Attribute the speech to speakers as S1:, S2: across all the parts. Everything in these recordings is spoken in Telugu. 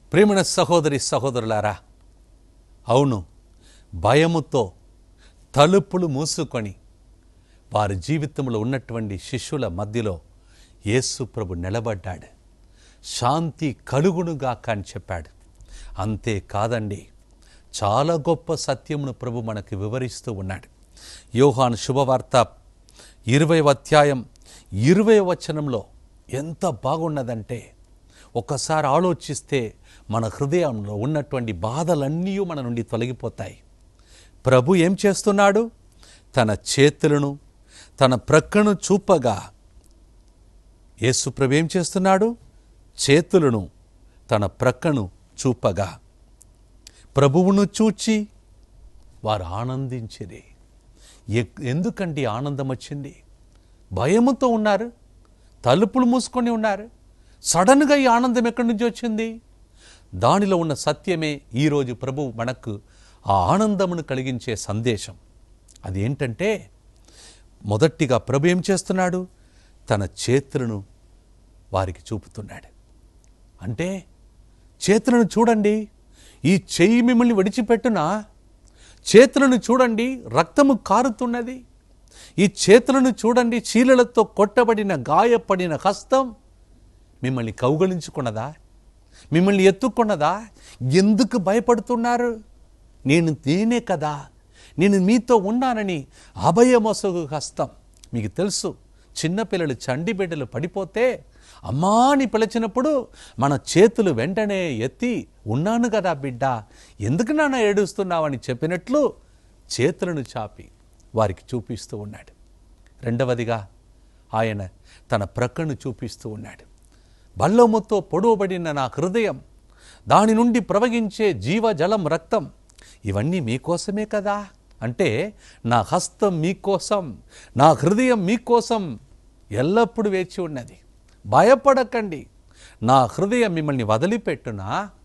S1: ప్రేమణ సహోదరి సహోదరులారా అవును భయముతో తలుపులు మూసుకొని వారి జీవితంలో ఉన్నటువంటి శిష్యుల మధ్యలో యేసు ప్రభు నిలబడ్డాడు శాంతి కలుగునుగాక అని చెప్పాడు అంతే కాదండి చాలా గొప్ప సత్యమును ప్రభు మనకు వివరిస్తూ ఉన్నాడు యోహాను శుభవార్త ఇరవై అధ్యాయం ఇరవై వచనంలో ఎంత బాగున్నదంటే ఒకసారి ఆలోచిస్తే మన హృదయంలో ఉన్నటువంటి బాధలన్నీ మన నుండి తొలగిపోతాయి ప్రభు ఏం చేస్తున్నాడు తన చేతులను తన ప్రక్కను చూపగా యేసు ప్రభు ఏం చేస్తున్నాడు చేతులను తన ప్రక్కను చూపగా ప్రభువును చూచి వారు ఆనందించిరి ఎ- ఎందుకండి ఆనందం వచ్చింది భయముతో ఉన్నారు తలుపులు మూసుకొని ఉన్నారు సడన్గా ఈ ఆనందం ఎక్కడి నుంచి వచ్చింది దానిలో ఉన్న సత్యమే ఈరోజు ప్రభు మనకు ఆ ఆనందమును కలిగించే సందేశం అది ఏంటంటే మొదటిగా ప్రభు ఏం చేస్తున్నాడు తన చేతులను వారికి చూపుతున్నాడు అంటే చేతులను చూడండి ఈ చెయ్యి మిమ్మల్ని విడిచిపెట్టునా చేతులను చూడండి రక్తము కారుతున్నది ఈ చేతులను చూడండి చీలలతో కొట్టబడిన గాయపడిన హస్తం మిమ్మల్ని కౌగలించుకున్నదా మిమ్మల్ని ఎత్తుకున్నదా ఎందుకు భయపడుతున్నారు నేను నేనే కదా నేను మీతో ఉన్నానని అభయమొసగు హస్తం మీకు తెలుసు చిన్నపిల్లలు చండి బిడ్డలు పడిపోతే అమ్మా అని పిలిచినప్పుడు మన చేతులు వెంటనే ఎత్తి ఉన్నాను కదా బిడ్డ ఎందుకు నాన్న ఏడుస్తున్నావని చెప్పినట్లు చేతులను చాపి వారికి చూపిస్తూ ఉన్నాడు రెండవదిగా ఆయన తన ప్రక్కను చూపిస్తూ ఉన్నాడు బల్లముతో పొడవబడిన నా హృదయం దాని నుండి ప్రవహించే జీవజలం రక్తం ఇవన్నీ మీకోసమే కదా అంటే నా హస్తం మీకోసం నా హృదయం మీకోసం ఎల్లప్పుడూ వేచి ఉన్నది భయపడకండి నా హృదయం మిమ్మల్ని వదిలిపెట్టునా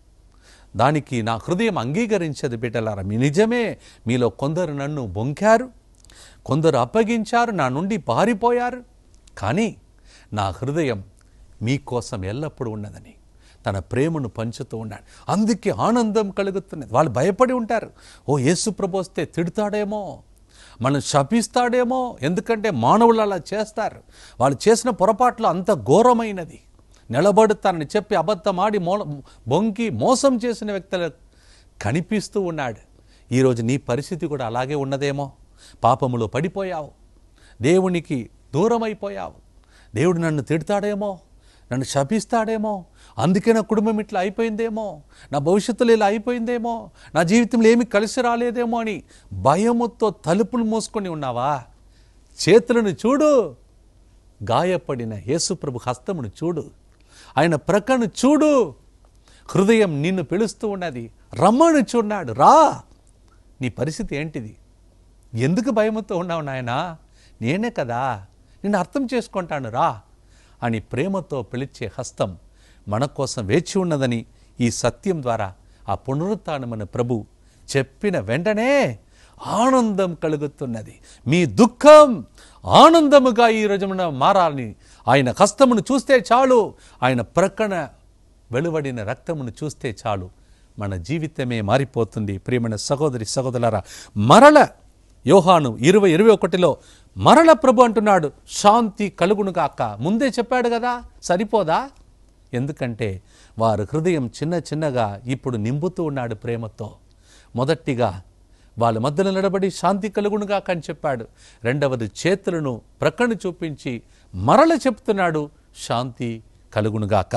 S1: దానికి నా హృదయం అంగీకరించదు బిడ్డలారా మీ నిజమే మీలో కొందరు నన్ను బొంకారు కొందరు అప్పగించారు నా నుండి పారిపోయారు కానీ నా హృదయం మీకోసం ఎల్లప్పుడూ ఉన్నదని తన ప్రేమను పంచుతూ ఉన్నాడు అందుకే ఆనందం కలుగుతున్నది వాళ్ళు భయపడి ఉంటారు ఓ యేసు ప్రభు వస్తే తిడతాడేమో మనం శపిస్తాడేమో ఎందుకంటే మానవులు అలా చేస్తారు వాళ్ళు చేసిన పొరపాట్లు అంత ఘోరమైనది నిలబడుతానని చెప్పి అబద్ధమాడి మో బొంకి మోసం చేసిన వ్యక్తులు కనిపిస్తూ ఉన్నాడు ఈరోజు నీ పరిస్థితి కూడా అలాగే ఉన్నదేమో పాపములో పడిపోయావు దేవునికి దూరమైపోయావు దేవుడు నన్ను తిడతాడేమో నన్ను శపిస్తాడేమో అందుకే నా కుటుంబం ఇట్లా అయిపోయిందేమో నా భవిష్యత్తులో ఇలా అయిపోయిందేమో నా జీవితంలో ఏమి కలిసి రాలేదేమో అని భయముతో తలుపులు మూసుకొని ఉన్నావా చేతులను చూడు గాయపడిన యేసుప్రభు హస్తమును చూడు ఆయన ప్రక్కను చూడు హృదయం నిన్ను పిలుస్తూ ఉన్నది రమ్మను చూన్నాడు రా నీ పరిస్థితి ఏంటిది ఎందుకు భయముతో ఉన్నావు నాయనా నేనే కదా నిన్ను అర్థం చేసుకుంటాను రా అని ప్రేమతో పిలిచే హస్తం మన కోసం వేచి ఉన్నదని ఈ సత్యం ద్వారా ఆ పునరుత్నమైన ప్రభు చెప్పిన వెంటనే ఆనందం కలుగుతున్నది మీ దుఃఖం ఆనందముగా ఈ రోజున మారాలని ఆయన హస్తమును చూస్తే చాలు ఆయన ప్రక్కన వెలువడిన రక్తమును చూస్తే చాలు మన జీవితమే మారిపోతుంది ప్రియమైన సహోదరి సహోదరులారా మరల యోహాను ఇరవై ఇరవై ఒకటిలో మరల ప్రభు అంటున్నాడు శాంతి కలుగునుగాక ముందే చెప్పాడు కదా సరిపోదా ఎందుకంటే వారి హృదయం చిన్న చిన్నగా ఇప్పుడు నింపుతూ ఉన్నాడు ప్రేమతో మొదటిగా వాళ్ళ మధ్యలో నిలబడి శాంతి కలుగునుగాక అని చెప్పాడు రెండవది చేతులను ప్రక్కను చూపించి మరల చెప్తున్నాడు శాంతి కలుగునుగాక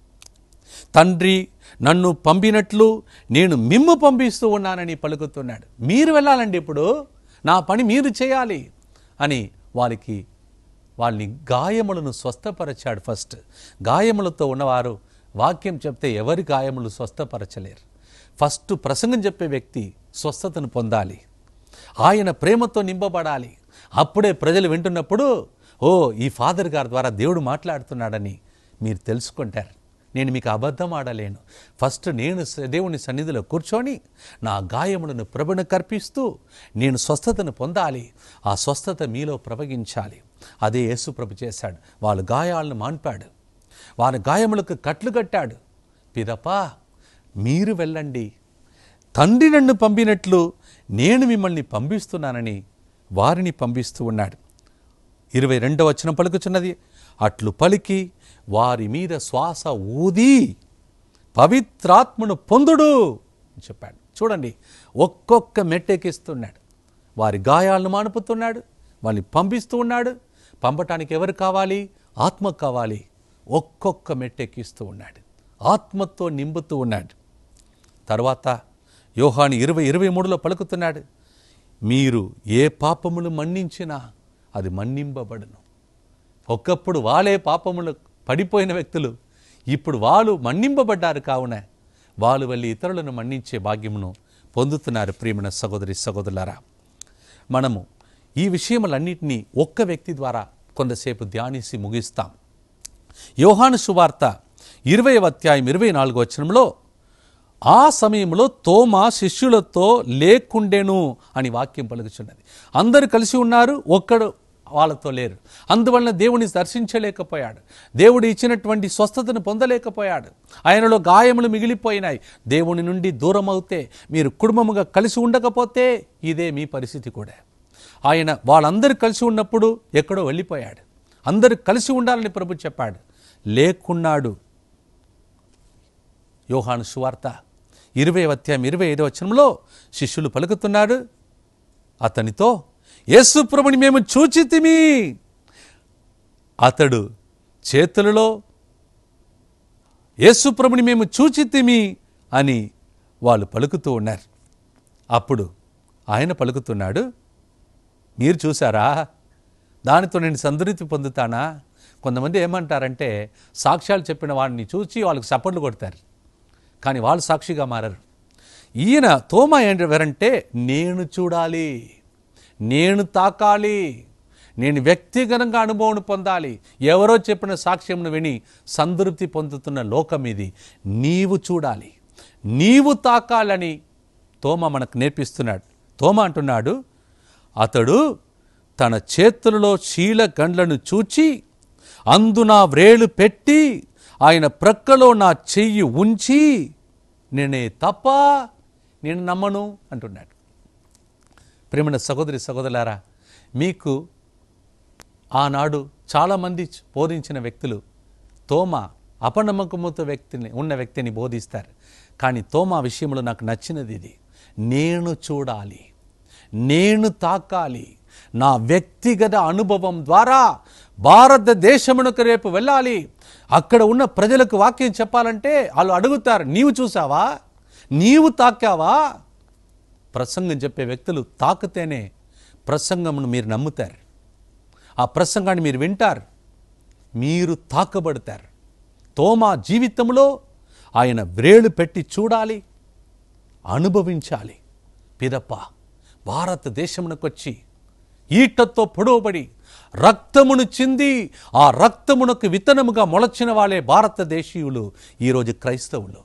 S1: తండ్రి నన్ను పంపినట్లు నేను మిమ్ము పంపిస్తూ ఉన్నానని పలుకుతున్నాడు మీరు వెళ్ళాలండి ఇప్పుడు నా పని మీరు చేయాలి అని వారికి వాళ్ళని గాయములను స్వస్థపరచాడు ఫస్ట్ గాయములతో ఉన్నవారు వాక్యం చెప్తే ఎవరి గాయములు స్వస్థపరచలేరు ఫస్ట్ ప్రసంగం చెప్పే వ్యక్తి స్వస్థతను పొందాలి ఆయన ప్రేమతో నింపబడాలి అప్పుడే ప్రజలు వింటున్నప్పుడు ఓ ఈ ఫాదర్ గారి ద్వారా దేవుడు మాట్లాడుతున్నాడని మీరు తెలుసుకుంటారు నేను మీకు అబద్ధం ఆడలేను ఫస్ట్ నేను స- దేవుని సన్నిధిలో కూర్చొని నా గాయములను ప్రభును కర్పిస్తూ నేను స్వస్థతను పొందాలి ఆ స్వస్థత మీలో ప్రవగించాలి అదే యేసు ప్రభు చేశాడు వాళ్ళ గాయాలను మాన్పాడు వారి గాయములకు కట్లు కట్టాడు పిదపా మీరు వెళ్ళండి తండ్రి నన్ను పంపినట్లు నేను మిమ్మల్ని పంపిస్తున్నానని వారిని పంపిస్తూ ఉన్నాడు ఇరవై రెండవ వచనం పలుకుచున్నది అట్లు పలికి వారి మీద శ్వాస ఊది పవిత్రాత్మను పొందుడు అని చెప్పాడు చూడండి ఒక్కొక్క మెట్టెక్కిస్తున్నాడు వారి గాయాలను మానుపుతున్నాడు వాళ్ళని పంపిస్తూ ఉన్నాడు పంపటానికి ఎవరు కావాలి ఆత్మ కావాలి ఒక్కొక్క మెట్టెక్కిస్తూ ఉన్నాడు ఆత్మతో నింపుతూ ఉన్నాడు తర్వాత యోహాను ఇరవై ఇరవై మూడులో పలుకుతున్నాడు మీరు ఏ పాపములు మన్నించినా అది మన్నింపబడును ఒకప్పుడు వాళ్ళే పాపములు పడిపోయిన వ్యక్తులు ఇప్పుడు వాళ్ళు మన్నింపబడ్డారు కావున వాళ్ళు వెళ్ళి ఇతరులను మన్నించే భాగ్యమును పొందుతున్నారు ప్రియమైన సహోదరి సహోదరులారా మనము ఈ విషయములన్నింటినీ ఒక్క వ్యక్తి ద్వారా కొంతసేపు ధ్యానించి ముగిస్తాం యోహాను సువార్త ఇరవై అధ్యాయం ఇరవై నాలుగో వచనంలో ఆ సమయంలో తోమా శిష్యులతో లేకుండెను అని వాక్యం పలుకుచున్నది అందరూ కలిసి ఉన్నారు ఒక్కడు వాళ్ళతో లేరు అందువలన దేవుని దర్శించలేకపోయాడు దేవుడు ఇచ్చినటువంటి స్వస్థతను పొందలేకపోయాడు ఆయనలో గాయములు మిగిలిపోయినాయి దేవుని నుండి దూరం అవుతే మీరు కుటుంబముగా కలిసి ఉండకపోతే ఇదే మీ పరిస్థితి కూడా ఆయన వాళ్ళందరూ కలిసి ఉన్నప్పుడు ఎక్కడో వెళ్ళిపోయాడు అందరూ కలిసి ఉండాలని ప్రభు చెప్పాడు లేకున్నాడు యోహాను సువార్త ఇరవై అధ్యాయం ఇరవై ఐదో వచనంలో శిష్యులు పలుకుతున్నాడు అతనితో యేసు ప్రభుని మేము చూచితిమి అతడు చేతులలో యేసు ప్రభుని మేము చూచితిమి అని వాళ్ళు పలుకుతూ ఉన్నారు అప్పుడు ఆయన పలుకుతున్నాడు మీరు చూసారా దానితో నేను సంతృప్తి పొందుతానా కొంతమంది ఏమంటారంటే సాక్ష్యాలు చెప్పిన వాడిని చూసి వాళ్ళకి సపోర్ట్లు కొడతారు కానీ వాళ్ళు సాక్షిగా మారరు ఈయన తోమ ఎవరంటే నేను చూడాలి నేను తాకాలి నేను వ్యక్తిగతంగా అనుభవం పొందాలి ఎవరో చెప్పిన సాక్ష్యంను విని సంతృప్తి పొందుతున్న లోకం ఇది నీవు చూడాలి నీవు తాకాలని తోమ మనకు నేర్పిస్తున్నాడు తోమ అంటున్నాడు అతడు తన చేతులలో శీల గండ్లను చూచి అందున వ్రేలు పెట్టి ఆయన ప్రక్కలో నా చెయ్యి ఉంచి నేనే తప్ప నేను నమ్మను అంటున్నాడు ప్రేమణ సహోదరి సహోదరులారా మీకు ఆనాడు చాలామంది బోధించిన వ్యక్తులు తోమ అపనమ్మకముతో వ్యక్తిని ఉన్న వ్యక్తిని బోధిస్తారు కానీ తోమ విషయంలో నాకు నచ్చినది ఇది నేను చూడాలి నేను తాకాలి నా వ్యక్తిగత అనుభవం ద్వారా భారతదేశమునకు రేపు వెళ్ళాలి అక్కడ ఉన్న ప్రజలకు వాక్యం చెప్పాలంటే వాళ్ళు అడుగుతారు నీవు చూసావా నీవు తాకావా ప్రసంగం చెప్పే వ్యక్తులు తాకితేనే ప్రసంగమును మీరు నమ్ముతారు ఆ ప్రసంగాన్ని మీరు వింటారు మీరు తాకబడతారు తోమా జీవితంలో ఆయన వ్రేలు పెట్టి చూడాలి అనుభవించాలి పిదప్ప భారతదేశమునకు వచ్చి ఈటతో పొడవబడి రక్తమును చింది ఆ రక్తమునకు విత్తనముగా మొలచిన వాళ్ళే భారతదేశీయులు ఈరోజు క్రైస్తవులు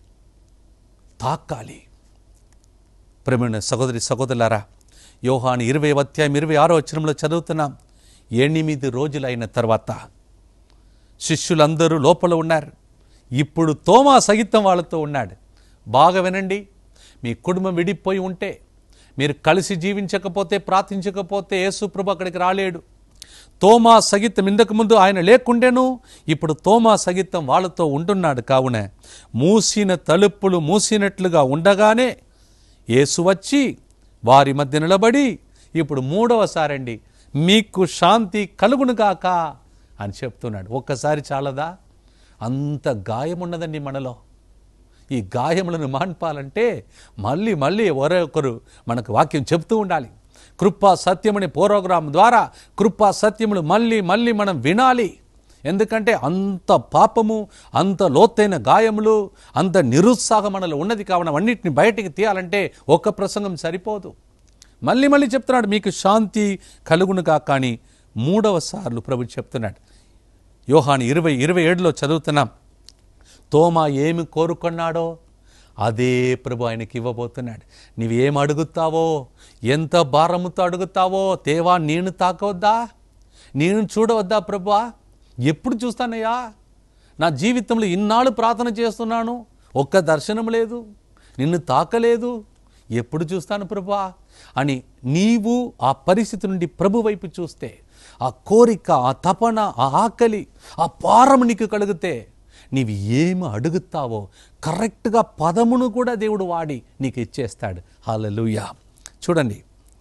S1: తాకాలి ప్రేమైన సహోదరి సహోదరులారా యోహాను ఇరవై అధ్యాయం ఇరవై ఆరో వచనంలో చదువుతున్నాం ఎనిమిది రోజులైన తర్వాత శిష్యులందరూ లోపల ఉన్నారు ఇప్పుడు తోమా సహితం వాళ్ళతో ఉన్నాడు బాగా వినండి మీ కుటుంబం విడిపోయి ఉంటే మీరు కలిసి జీవించకపోతే ప్రార్థించకపోతే యేసుప్రభు అక్కడికి రాలేడు తోమా సగితం ఇంతకు ముందు ఆయన లేకుండెను ఇప్పుడు తోమా సగితం వాళ్ళతో ఉంటున్నాడు కావున మూసిన తలుపులు మూసినట్లుగా ఉండగానే యేసు వచ్చి వారి మధ్య నిలబడి ఇప్పుడు మూడవసారండి మీకు శాంతి కలుగునుగాక అని చెప్తున్నాడు ఒక్కసారి చాలదా అంత గాయం ఉన్నదండి మనలో ఈ గాయములను మాన్పాలంటే మళ్ళీ మళ్ళీ ఒకరు మనకు వాక్యం చెప్తూ ఉండాలి కృపా సత్యమని ప్రోగ్రాం ద్వారా కృపా సత్యములు మళ్ళీ మళ్ళీ మనం వినాలి ఎందుకంటే అంత పాపము అంత లోతైన గాయములు అంత నిరుత్సాహం మనలో ఉన్నది కావున అన్నిటిని బయటికి తీయాలంటే ఒక్క ప్రసంగం సరిపోదు మళ్ళీ మళ్ళీ చెప్తున్నాడు మీకు శాంతి కలుగునుగా కానీ మూడవ సార్లు ప్రభు చెప్తున్నాడు యోహాను ఇరవై ఇరవై ఏడులో చదువుతున్నాం తోమా ఏమి కోరుకున్నాడో అదే ప్రభు ఆయనకి ఇవ్వబోతున్నాడు నీవేం అడుగుతావో ఎంత భారముతో అడుగుతావో తేవా నేను తాకవద్దా నేను చూడవద్దా ప్రభువా ఎప్పుడు చూస్తానయ్యా నా జీవితంలో ఇన్నాళ్ళు ప్రార్థన చేస్తున్నాను ఒక్క దర్శనం లేదు నిన్ను తాకలేదు ఎప్పుడు చూస్తాను ప్రభా అని నీవు ఆ పరిస్థితి నుండి ప్రభు వైపు చూస్తే ఆ కోరిక ఆ తపన ఆ ఆకలి ఆ పారము నీకు కలిగితే నీవు ఏమి అడుగుతావో కరెక్ట్గా పదమును కూడా దేవుడు వాడి నీకు ఇచ్చేస్తాడు హాలలుయా చూడండి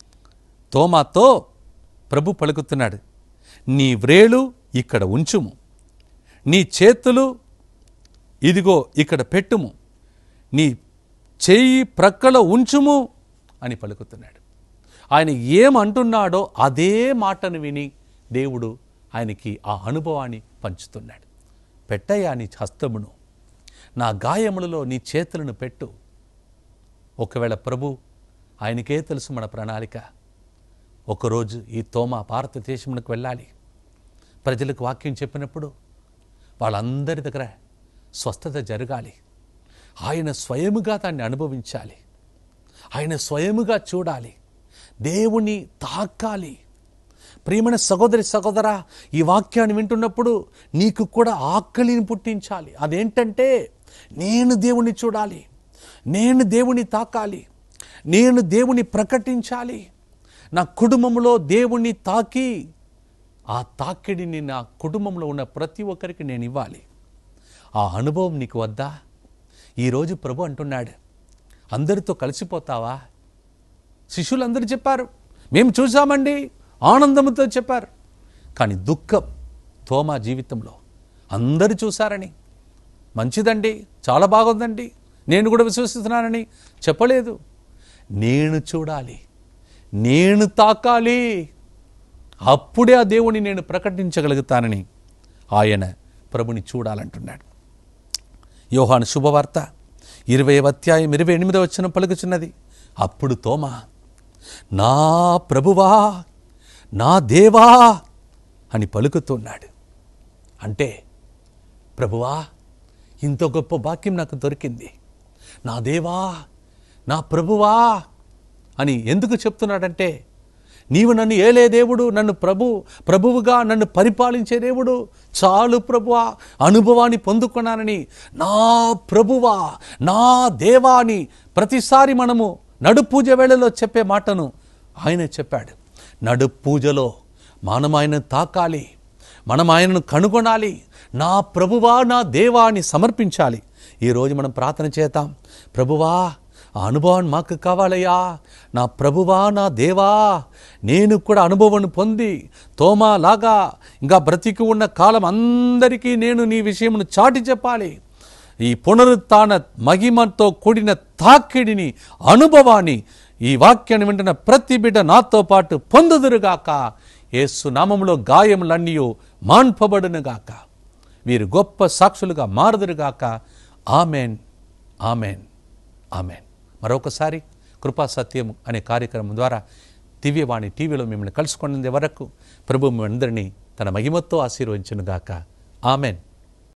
S1: తోమాతో ప్రభు పలుకుతున్నాడు నీ వ్రేలు ఇక్కడ ఉంచుము నీ చేతులు ఇదిగో ఇక్కడ పెట్టుము నీ చెయ్యి ప్రక్కలో ఉంచుము అని పలుకుతున్నాడు ఆయన ఏమంటున్నాడో అదే మాటను విని దేవుడు ఆయనకి ఆ అనుభవాన్ని పంచుతున్నాడు పెట్టయ్యా నీ హస్తమును నా గాయములలో నీ చేతులను పెట్టు ఒకవేళ ప్రభు ఆయనకే తెలుసు మన ప్రణాళిక ఒకరోజు ఈ తోమ భారతదేశమునకు వెళ్ళాలి ప్రజలకు వాక్యం చెప్పినప్పుడు వాళ్ళందరి దగ్గర స్వస్థత జరగాలి ఆయన స్వయముగా దాన్ని అనుభవించాలి ఆయన స్వయముగా చూడాలి దేవుని తాకాలి ప్రియమైన సహోదరి సహోదర ఈ వాక్యాన్ని వింటున్నప్పుడు నీకు కూడా ఆకలిని పుట్టించాలి అదేంటంటే నేను దేవుని చూడాలి నేను దేవుని తాకాలి నేను దేవుని ప్రకటించాలి నా కుటుంబంలో దేవుని తాకి ఆ తాకిడిని నా కుటుంబంలో ఉన్న ప్రతి ఒక్కరికి నేను ఇవ్వాలి ఆ అనుభవం నీకు వద్దా ఈరోజు ప్రభు అంటున్నాడు అందరితో కలిసిపోతావా శిష్యులందరూ చెప్పారు మేము చూసామండి ఆనందంతో చెప్పారు కానీ దుఃఖం తోమా జీవితంలో అందరూ చూశారని మంచిదండి చాలా బాగుందండి నేను కూడా విశ్వసిస్తున్నానని చెప్పలేదు నేను చూడాలి నేను తాకాలి అప్పుడే ఆ దేవుని నేను ప్రకటించగలుగుతానని ఆయన ప్రభుని చూడాలంటున్నాడు యోహాను శుభవార్త ఇరవై అధ్యాయం ఇరవై ఎనిమిదో వచ్చిన పలుకుచున్నది అప్పుడు తోమా నా ప్రభువా నా దేవా అని పలుకుతున్నాడు అంటే ప్రభువా ఇంత గొప్ప వాక్యం నాకు దొరికింది నా దేవా నా ప్రభువా అని ఎందుకు చెప్తున్నాడంటే నీవు నన్ను ఏలే దేవుడు నన్ను ప్రభు ప్రభువుగా నన్ను పరిపాలించే దేవుడు చాలు ప్రభువా అనుభవాన్ని పొందుకున్నానని నా ప్రభువా నా దేవా అని ప్రతిసారి మనము నడు పూజ వేళలో చెప్పే మాటను ఆయన చెప్పాడు నడు పూజలో మనం ఆయనను తాకాలి మనం ఆయనను కనుగొనాలి నా ప్రభువా నా దేవా అని సమర్పించాలి ఈరోజు మనం ప్రార్థన చేద్దాం ప్రభువా ఆ అనుభవాన్ని మాకు కావాలయ్యా నా ప్రభువా నా దేవా నేను కూడా అనుభవం పొంది తోమా లాగా ఇంకా బ్రతికి ఉన్న కాలం అందరికీ నేను నీ విషయమును చాటి చెప్పాలి ఈ పునరుత్న మహిమతో కూడిన తాకిడిని అనుభవాన్ని ఈ వాక్యాన్ని వింటున్న ప్రతి బిడ్డ నాతో పాటు పొందుదురుగాక యేసు నామములో గాయములన్నీ మాన్పబడునుగాక వీరు గొప్ప సాక్షులుగా మారుదురుగాక ఆమెన్ ఆమెన్ ఆమెన్ మరొకసారి కృపా సత్యం అనే కార్యక్రమం ద్వారా దివ్యవాణి టీవీలో మిమ్మల్ని కలుసుకునేందు వరకు ప్రభు మీ అందరినీ తన మహిమతో ఆశీర్వదించునుగాక ఆమెన్